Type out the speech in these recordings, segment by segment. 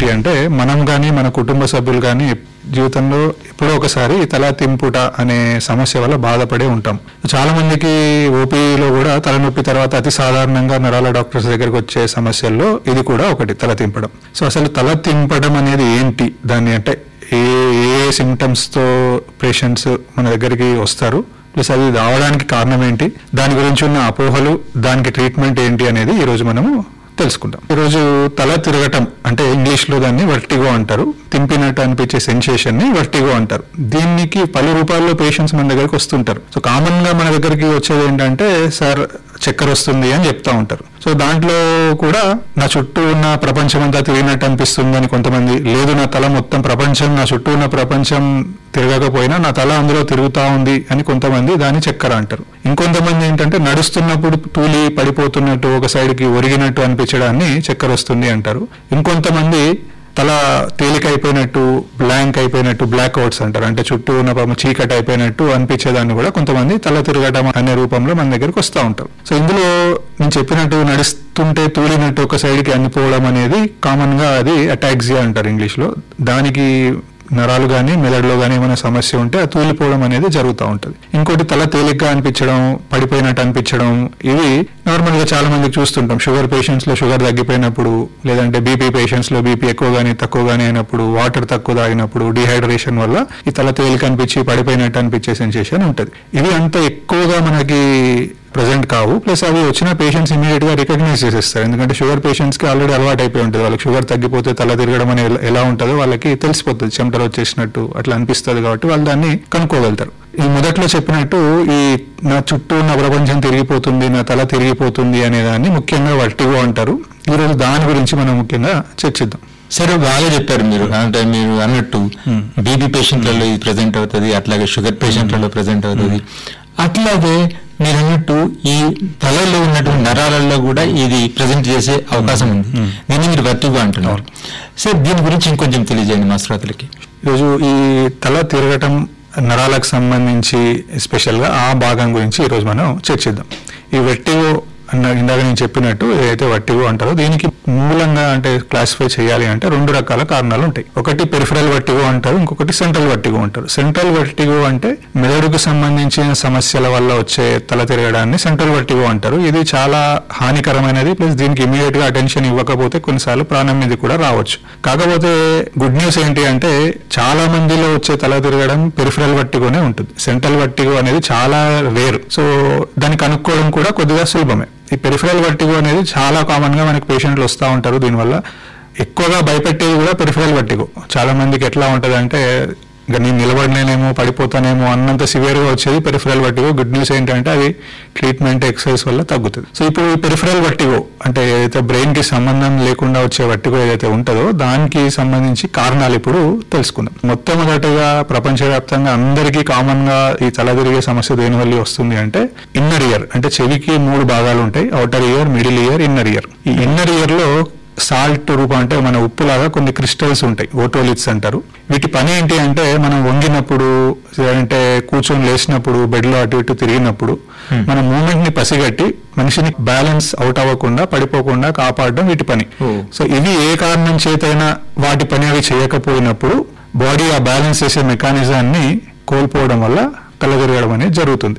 ఏంటి అంటే మనం కానీ మన కుటుంబ సభ్యులు కానీ జీవితంలో ఎప్పుడో ఒకసారి తల తింపుట అనే సమస్య వల్ల బాధపడే ఉంటాం చాలా మందికి ఓపీలో కూడా తలనొప్పి తర్వాత అతి సాధారణంగా నరాల డాక్టర్స్ దగ్గరికి వచ్చే సమస్యల్లో ఇది కూడా ఒకటి తల తింపడం సో అసలు తల తింపడం అనేది ఏంటి దాన్ని అంటే ఏ ఏ సిమ్టమ్స్ తో పేషెంట్స్ మన దగ్గరికి వస్తారు ప్లస్ అది రావడానికి కారణం ఏంటి దాని గురించి ఉన్న అపోహలు దానికి ట్రీట్మెంట్ ఏంటి అనేది ఈ రోజు మనము తెలుసుకుందాం ఈరోజు తల తిరగటం అంటే ఇంగ్లీష్ లో దాన్ని వర్టిగో అంటారు తింపినట్టు అనిపించే సెన్సేషన్ ని వర్టిగో అంటారు దీనికి పలు రూపాల్లో పేషెంట్స్ మన దగ్గరికి వస్తుంటారు సో కామన్ గా మన దగ్గరికి వచ్చేది ఏంటంటే సార్ చక్కెర వస్తుంది అని చెప్తా ఉంటారు సో దాంట్లో కూడా నా చుట్టూ ఉన్న ప్రపంచం అంతా తిరిగినట్టు అనిపిస్తుంది అని కొంతమంది లేదు నా తల మొత్తం ప్రపంచం నా చుట్టూ ఉన్న ప్రపంచం తిరగకపోయినా నా తల అందులో తిరుగుతా ఉంది అని కొంతమంది దాన్ని చక్కెర అంటారు ఇంకొంతమంది ఏంటంటే నడుస్తున్నప్పుడు తూలి పడిపోతున్నట్టు ఒక సైడ్ కి ఒరిగినట్టు అనిపించడాన్ని చక్కెర వస్తుంది అంటారు ఇంకొంతమంది తల తేలిక అయిపోయినట్టు బ్లాంక్ అయిపోయినట్టు బ్లాక్ అవుట్స్ అంటారు అంటే చుట్టూ ఉన్న పాపం చీకటి అయిపోయినట్టు అనిపించేదాన్ని కూడా కొంతమంది తల తిరగడం అనే రూపంలో మన దగ్గరికి వస్తూ ఉంటారు సో ఇందులో నేను చెప్పినట్టు నడుస్తుంటే తూలినట్టు ఒక సైడ్ కి అనిపోవడం అనేది కామన్ గా అది అటాక్సియా అంటారు ఇంగ్లీష్ లో దానికి నరాలు కానీ మెదడులో కానీ ఏమైనా సమస్య ఉంటే అది తూలిపోవడం అనేది జరుగుతూ ఉంటుంది ఇంకోటి తల తేలిగ్గా అనిపించడం పడిపోయినట్టు అనిపించడం ఇవి నార్మల్ గా చాలా మందికి చూస్తుంటాం షుగర్ పేషెంట్స్ లో షుగర్ తగ్గిపోయినప్పుడు లేదంటే బీపీ పేషెంట్స్ లో బీపీ ఎక్కువ గానీ తక్కువ గానీ అయినప్పుడు వాటర్ తక్కువ తాగినప్పుడు డిహైడ్రేషన్ వల్ల ఈ తల తేలిక అనిపించి పడిపోయినట్టు అనిపించే సెన్సేషన్ ఉంటుంది ఇవి అంత ఎక్కువగా మనకి ప్రజెంట్ కావు ప్లస్ అవి వచ్చిన పేషెంట్స్ ఇమీడియట్ గా రికగ్నైజ్ చేసేస్తారు ఎందుకంటే షుగర్ పేషెంట్స్ కి ఆల్రెడీ అలవాటు అయిపోయి ఉంటుంది వాళ్ళకి షుగర్ తగ్గిపోతే తల తిరగడం అనేది ఎలా- ఎలా ఉంటుందో వాళ్ళకి తెలిసిపోతుంది చెమటలు వచ్చేసినట్టు అట్లా అనిపిస్తుంది కాబట్టి వాళ్ళు దాన్ని కనుక్కోగలుగుతారు ఈ మొదట్లో చెప్పినట్టు ఈ నా చుట్టూ ఉన్న ప్రపంచం తిరిగిపోతుంది నా తల తిరిగిపోతుంది అనే దాన్ని ముఖ్యంగా వర్టిగో అంటారు ఈ రోజు దాని గురించి మనం ముఖ్యంగా చర్చిద్దాం సరే బాగా చెప్పారు మీరు అంటే మీరు అన్నట్టు బీపీ పేషెంట్లలో ఇది ప్రజెంట్ అవుతుంది అట్లాగే షుగర్ పేషెంట్లలో ప్రజెంట్ అవుతుంది అట్లాగే మీరు అన్నట్టు ఈ తలలో ఉన్నటువంటి నరాలలో కూడా ఇది ప్రజెంట్ చేసే అవకాశం ఉంది దీన్ని మీరు వర్తిగా అంటున్నారు సార్ దీని గురించి ఇంకొంచెం తెలియజేయండి మా శ్రోతలకి ఈరోజు ఈ తల తిరగటం నరాలకు సంబంధించి స్పెషల్ గా ఆ భాగం గురించి ఈరోజు మనం చర్చిద్దాం ఈ వెట్టిగో అన్న ఇందాక నేను చెప్పినట్టు ఏదైతే వట్టిగో అంటారో దీనికి మూలంగా అంటే క్లాసిఫై చేయాలి అంటే రెండు రకాల కారణాలు ఉంటాయి ఒకటి పెరిఫరల్ వట్టిగో అంటారు ఇంకొకటి సెంట్రల్ వట్టిగో అంటారు సెంట్రల్ వట్టిగో అంటే మెదడుకు సంబంధించిన సమస్యల వల్ల వచ్చే తల తిరగడాన్ని సెంట్రల్ వట్టిగో అంటారు ఇది చాలా హానికరమైనది ప్లస్ దీనికి ఇమీడియట్ గా అటెన్షన్ ఇవ్వకపోతే కొన్నిసార్లు ప్రాణం మీద కూడా రావచ్చు కాకపోతే గుడ్ న్యూస్ ఏంటి అంటే చాలా మందిలో వచ్చే తల తిరగడం పెరిఫరల్ వట్టిగోనే ఉంటుంది సెంట్రల్ వట్టిగో అనేది చాలా రేర్ సో దాన్ని కనుక్కోవడం కూడా కొద్దిగా సులభమే ఈ పెరిఫరల్ వట్టిగో అనేది చాలా కామన్ గా మనకి పేషెంట్లు వస్తూ ఉంటారు దీనివల్ల ఎక్కువగా భయపెట్టేది కూడా పెరిఫరల్ వట్టిగో చాలా మందికి ఎట్లా ఉంటది అంటే ఇంకా నేను నిలబడలేనేమో పడిపోతానేమో అన్నంత సివియర్ గా వచ్చేది పెరిఫరల్ వట్టిగో గుడ్ న్యూస్ ఏంటంటే అది ట్రీట్మెంట్ ఎక్సర్సైజ్ వల్ల తగ్గుతుంది సో ఇప్పుడు ఈ పెరిఫరల్ వట్టిగో అంటే ఏదైతే బ్రెయిన్ కి సంబంధం లేకుండా వచ్చే వట్టిగో ఏదైతే ఉంటుందో దానికి సంబంధించి కారణాలు ఇప్పుడు తెలుసుకుందాం మొట్టమొదటిగా ప్రపంచవ్యాప్తంగా అందరికీ కామన్ గా ఈ తల తిరిగే సమస్య దేని వల్ల వస్తుంది అంటే ఇన్నర్ ఇయర్ అంటే చెవికి మూడు భాగాలు ఉంటాయి outer ear middle ear inner ear ఈ ఇన్నర్ ఇయర్ లో సాల్ట్ రూపం అంటే మన ఉప్పులాగా కొన్ని క్రిస్టల్స్ ఉంటాయి ఓటోలిట్స్ అంటారు వీటి పని ఏంటి అంటే మనం వంగినప్పుడు అంటే కూర్చొని లేచినప్పుడు బెడ్ లో అటు ఇటు తిరిగినప్పుడు మన మూమెంట్ ని పసిగట్టి మనిషిని బ్యాలెన్స్ అవుట్ అవ్వకుండా పడిపోకుండా కాపాడడం వీటి పని ఓ. సో ఇవి ఏ కారణం చేతైనా వాటి పని అవి చేయకపోయినప్పుడు బాడీ ఆ బ్యాలెన్స్ చేసే మెకానిజాన్ని కోల్పోవడం వల్ల తల తిరగడం అనేది జరుగుతుంది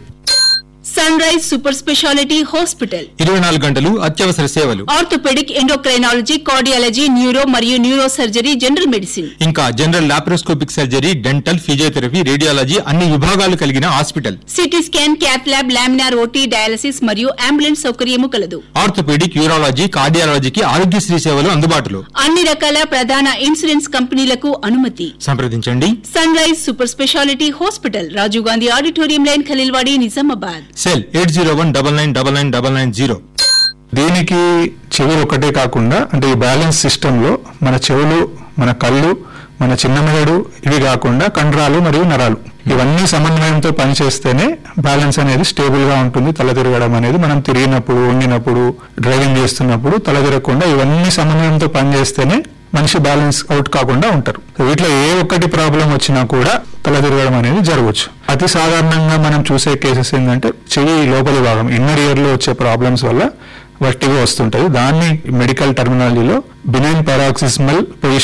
Sunrise super speciality hospital ఇరవై నాలుగు గంటలు అత్యవసర సేవలు ఆర్థోపెడిక్ ఎండోక్రైనాలజీ కార్డియాలజీ న్యూరో మరియు న్యూరో సర్జరీ జనరల్ మెడిసిన్ ఇంకా general laparoscopic surgery dental physiotherapy radiology అన్ని విభాగాలు కలిగిన hospital CT scan cath lab laminar OT dialysis మరియు అంబులెన్స్ సౌకర్యము కలదు ఆర్థోపెడిక్ యూరాలజీ కార్డియాలజీకి ఆరోగ్యశ్రీ సేవలు అందుబాటులో అన్ని రకాల ప్రధాన ఇన్సూరెన్స్ కంపెనీలకు అనుమతి సంప్రదించండి Sunrise super speciality hospital Rajiv Gandhi auditorium line Khaleelwadi Nizamabad cell eight zero one double nine double nine double nine zero దీనికి చెవులు ఒకటే కాకుండా అంటే ఈ బ్యాలెన్స్ సిస్టమ్ లో మన చెవులు మన కళ్ళు మన చిన్న మెదడు ఇవి కాకుండా కండరాలు మరియు నరాలు ఇవన్నీ సమన్వయంతో పనిచేస్తేనే బ్యాలెన్స్ అనేది స్టేబుల్ గా ఉంటుంది తల తిరగడం అనేది మనం తిరిగినప్పుడు వంగినప్పుడు డ్రైవింగ్ చేస్తున్నప్పుడు తల తిరగకుండా ఇవన్నీ సమన్వయంతో పనిచేస్తేనే మనిషి బ్యాలెన్స్ అవుట్ కాకుండా ఉంటారు సో వీటిలో ఏ ఒక్కటి ప్రాబ్లం వచ్చినా కూడా తల తిరగడం అనేది జరగవచ్చు అతి సాధారణంగా మనం చూసే కేసెస్ ఏంటంటే చెవి లోపలి భాగం ఇన్నర్ ఇయర్ లో వచ్చే ప్రాబ్లమ్స్ వల్ల వర్టిగో వస్తుంటది దాన్ని మెడికల్ టర్మినాలజీలో బినైన్ పారాక్సిస్మల్ పొజిషన్